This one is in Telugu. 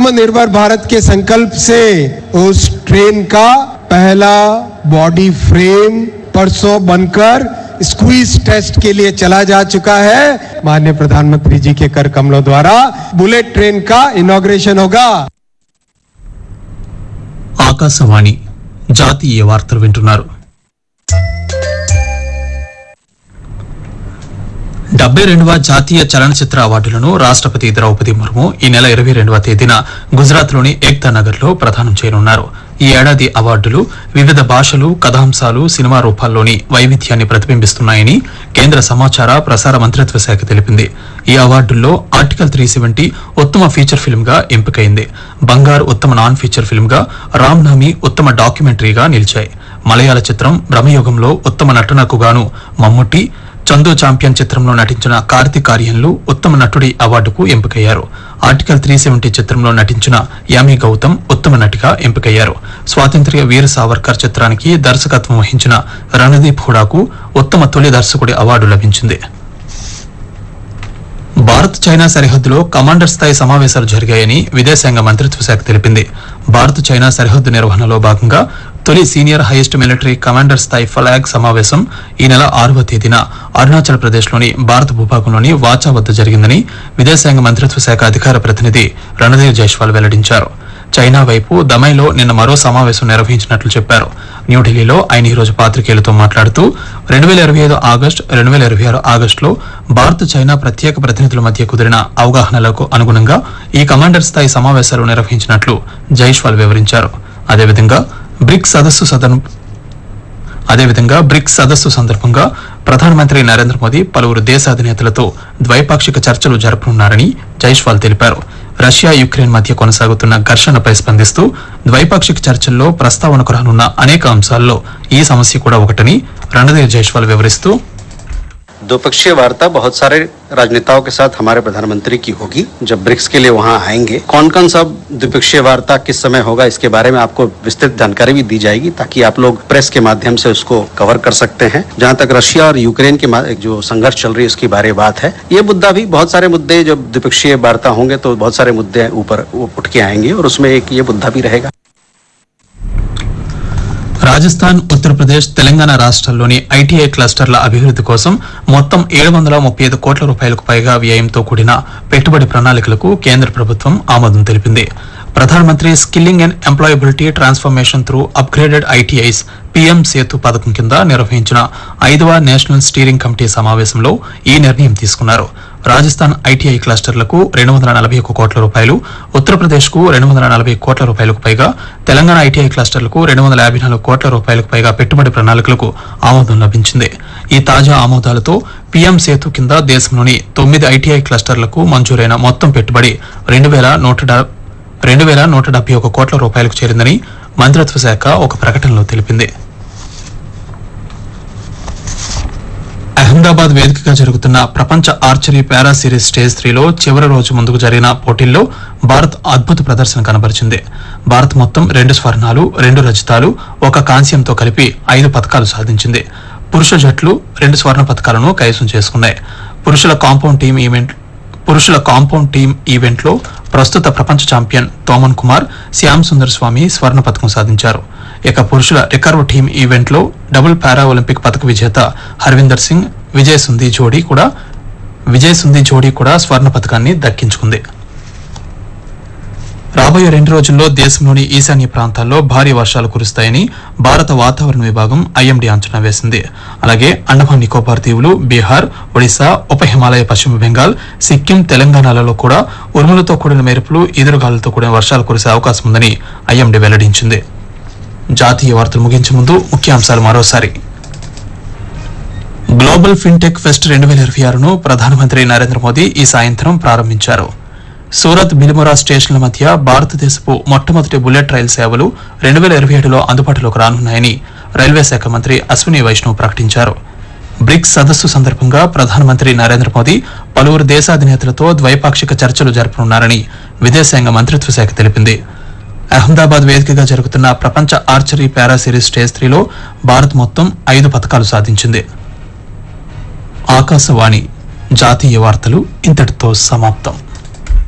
आत्मनिर्भर भारत के संकल्प से उस ट्रेन का पहला बॉडी फ्रेम परसों बनकर स्क्वीज टेस्ट के लिए चला जा चुका है माननीय प्रधानमंत्री जी के कर कमलों द्वारा बुलेट ट्रेन का इनॉग्रेशन होगा ఆకాశవాణి జాతీయ వార్తలు వింటున్నారు డెబ్బై రెండవ జాతీయ చలనచిత్ర అవార్డులను రాష్ట్రపతి ద్రౌపది ముర్ము ఈ నెల ఇరవై రెండవ తేదీన గుజరాత్ లోని ఏక్తా నగర్ లో ప్రదానం చేయనున్నారు ఈ ఏడాది అవార్డులు వివిధ భాషలు కథాంశాలు సినిమా రూపాల్లోని వైవిధ్యాన్ని ప్రతిబింబిస్తున్నాయని కేంద్ర సమాచార ప్రసార మంత్రిత్వ శాఖ తెలిపింది ఈ అవార్డుల్లో ఆర్టికల్ త్రీ సెవెంటీ ఉత్తమ ఫీచర్ ఫిల్మ్ గా ఎంపికైంది బంగార్ ఉత్తమ నాన్ ఫీచర్ ఫిల్మ్ గా రామ్నామి ఉత్తమ డాక్యుమెంటరీగా నిలిచాయి మలయాళ చిత్రం భ్రమయుగంలో ఉత్తమ నటనకు గాను మమ్ముట్టి చందు ఛాంపియన్ చిత్రంలో నటించిన కార్తిక్ ఆర్యన్లు ఉత్తమ నటుడి అవార్డుకు ఎంపికయ్యారు ఆర్టికల్ త్రీ సెవెంటీ చిత్రంలో నటించిన యామి గౌతమ్ ఉత్తమ నటిగా ఎంపికయ్యారు స్వాతంత్ర్య వీర సావర్కర్ చిత్రానికి దర్శకత్వం వహించిన రణదీప్ హుడాకు ఉత్తమ తొలి దర్శకుడి అవార్డు లభించింది భారత్ చైనా సరిహద్దులో కమాండర్ స్థాయి సమావేశాలు జరిగాయని విదేశాంగ మంత్రిత్వ శాఖ తెలిపింది భారత్ చైనా సరిహద్దు నిర్వహణలో భాగంగా తొలి సీనియర్ హైయెస్ట్ మిలిటరీ కమాండర్ స్థాయి ఫలాగ్ సమావేశం ఈ నెల ఆరవ తేదీన అరుణాచల్ ప్రదేశ్లోని భారత భూభాగంలోని వాచా వద్ద జరిగిందని విదేశాంగ మంత్రిత్వ శాఖ అధికార ప్రతినిధి రణధీర్ జైస్వాల్ వెల్లడించారు చైనా వైపు దమైలో నిన్న మరో సమావేశం నిర్వహించినట్లు చెప్పారు న్యూఢిల్లీలో ఆయన ఈ రోజు పాత్రికేయులతో మాట్లాడుతూ రెండు వేల ఇరవై ఐదు ఆగస్టు రెండు వేల ఇరవై ఆరు ఆగస్టులో భారత్ చైనా ప్రత్యేక ప్రతినిధుల మధ్య కుదిరిన అవగాహనలకు అనుగుణంగా ఈ కమాండర్ స్థాయి సమావేశాలు నిర్వహించినట్లు జైష్వాల్ వివరించారు అదేవిధంగా బ్రిక్స్ సదస్సు సదనం అదేవిధంగా బ్రిక్స్ సదస్సు సందర్భంగా ప్రధానమంత్రి నరేంద్ర మోదీ పలువురు దేశ అధినేతలతో ద్వైపాక్షిక చర్చలు జరపనున్నారని జైష్వాల్ తెలిపారు రష్యా యుక్రెయిన్ మధ్య కొనసాగుతున్న ఘర్షణపై స్పందిస్తూ ద్వైపాక్షిక చర్చల్లో ప్రస్తావనకు రానున్న అనేక అంశాల్లో ఈ సమస్య కూడా ఒకటని రణధీర్ జైష్వాల్ వివరిస్తూ द्विपक्षीय वार्ता बहुत सारे राजनेताओं के साथ हमारे प्रधानमंत्री की होगी जब ब्रिक्स के लिए वहां आएंगे कौन कौन सा द्विपक्षीय वार्ता किस समय होगा इसके बारे में आपको विस्तृत जानकारी भी दी जाएगी ताकि आप लोग प्रेस के माध्यम से उसको कवर कर सकते हैं जहां तक रशिया और यूक्रेन के मा- जो संघर्ष चल रही है उसकी बारे बात है ये मुद्दा भी बहुत सारे मुद्दे जब द्विपक्षीय वार्ता होंगे तो बहुत सारे मुद्दे ऊपर उठ के आएंगे और उसमें एक ये मुद्दा भी रहेगा రాజస్థాన్ ఉత్తరప్రదేశ్ తెలంగాణ రాష్ట్రాల్లోని ఐటీఐ క్లస్టర్ల అభివృద్ధి కోసం మొత్తం ఏడు వందల ముప్పై ఐదు కోట్ల రూపాయలకు పైగా వ్యయంతో కూడిన పెట్టుబడి ప్రణాళికలకు కేంద్ర ప్రభుత్వం ఆమోదం తెలిపింది ప్రధానమంత్రి skilling and employability transformation through upgraded ITIs PM SETU పథకం కింద నిర్వహించిన ఐదవ నేషనల్ స్టీరింగ్ కమిటీ సమావేశంలో ఈ నిర్ణయం తీసుకున్నారు రాజస్థాన్ ఐటీఐ క్లస్టర్లకు రెండు వందల నలభై ఒక్క కోట్ల రూపాయలు ఉత్తరప్రదేశ్ కు రెండు వందల నలభై కోట్ల రూపాయలకు పైగా తెలంగాణ ఐటీఐ క్లస్టర్లకు రెండు వందల యాభై నాలుగు కోట్ల రూపాయలకు పైగా పెట్టుబడి ప్రణాళికలకు ఆమోదం లభించింది ఈ తాజా ఆమోదాలతో పీఎం సేతు కింద దేశంలోని తొమ్మిది ఐటీఐ క్లస్టర్లకు మంజూరైన మొత్తం పెట్టుబడి రెండు వేల నూట డా- రెండు వేల నూట డెబ్బై ఒక కోట్ల రూపాయలకు చేరిందని మంత్రిత్వ శాఖ ఒక ప్రకటనలో తెలిపింది అహ్మదాబాద్ వేదికగా జరుగుతున్న ప్రపంచ ఆర్చరీ పారా సిరీస్ స్టేజ్ త్రీలో చివరి రోజు ముందుకు జరిగిన పోటీల్లో భారత్ అద్భుత ప్రదర్శన కనబరిచింది భారత్ మొత్తం రెండు స్వర్ణాలు రెండు రజతాలు ఒక కాంస్యంతో కలిపి ఐదు పథకాలు సాధించింది పురుష జట్లు రెండు స్వర్ణ పథకాలను కైవసం చేసుకున్నాయి పురుషుల కాంపౌండ్ టీం ఈవెంట్ పురుషుల కాంపౌండ్ టీం ఈవెంట్ లో ప్రస్తుత ప్రపంచ ఛాంపియన్ తోమన్ కుమార్ శ్యామ్ సుందర్ స్వామి స్వర్ణ పథకం సాధించారు ఇక పురుషుల రికర్వ్ టీం ఈవెంట్ లో డబుల్ పారా ఒలింపిక్ పథక విజేత హర్విందర్ సింగ్ విజయ్ సుంది జోడీ కూడా విజయ్ సుంది జోడీ కూడా స్వర్ణ పథకాన్ని దక్కించుకుంది రాబోయే రెండు రోజుల్లో దేశంలోని ఈశాన్య ప్రాంతాల్లో భారీ వర్షాలు కురుస్తాయని భారత వాతావరణ విభాగం ఐఎండీ అంచనా వేసింది అలాగే అండమాన్ నికోబార్ దీవులు బీహార్ ఒడిశా ఉప హిమాలయ పశ్చిమ బెంగాల్ సిక్కిం తెలంగాణలలో కూడా ఉరుములతో కూడిన మెరుపులు ఎదురుగాలులతో కూడిన వర్షాలు కురిసే అవకాశం ఉందని ఐఎండీ వెల్లడించింది జాతీయ వార్తలు ముగించే ముందు ముఖ్యాంశాలు మరోసారి గ్లోబల్ ఫిన్టెక్ ఫెస్ట్ రెండు వేల ఇరవై ఆరును ప్రధానమంత్రి నరేంద్ర మోదీ ఈ సాయంత్రం ప్రారంభించారు సూరత్ బిలిమొరా స్టేషన్ల మధ్య భారతదేశపు మొట్టమొదటి బుల్లెట్ రైలు సేవలు రెండు వేల ఇరవై ఏడులో అందుబాటులోకి రానున్నాయని రైల్వే శాఖ మంత్రి అశ్విని వైష్ణవ్ ప్రకటించారు బ్రిక్స్ సదస్సు సందర్భంగా ప్రధానమంత్రి నరేంద్ర మోదీ పలువురు దేశాధినేతలతో ద్వైపాక్షిక చర్చలు జరపనున్నారని విదేశాంగ మంత్రిత్వ శాఖ తెలిపింది అహ్మదాబాద్ వేదికగా జరుగుతున్న ప్రపంచ ఆర్చరీ పారా సిరీస్ స్టేజ్ త్రీలో భారత్ మొత్తం ఐదు పథకాలు సాధించింది ఆకాశవాణి జాతీయ వార్తలు ఇంతటితో సమాప్తం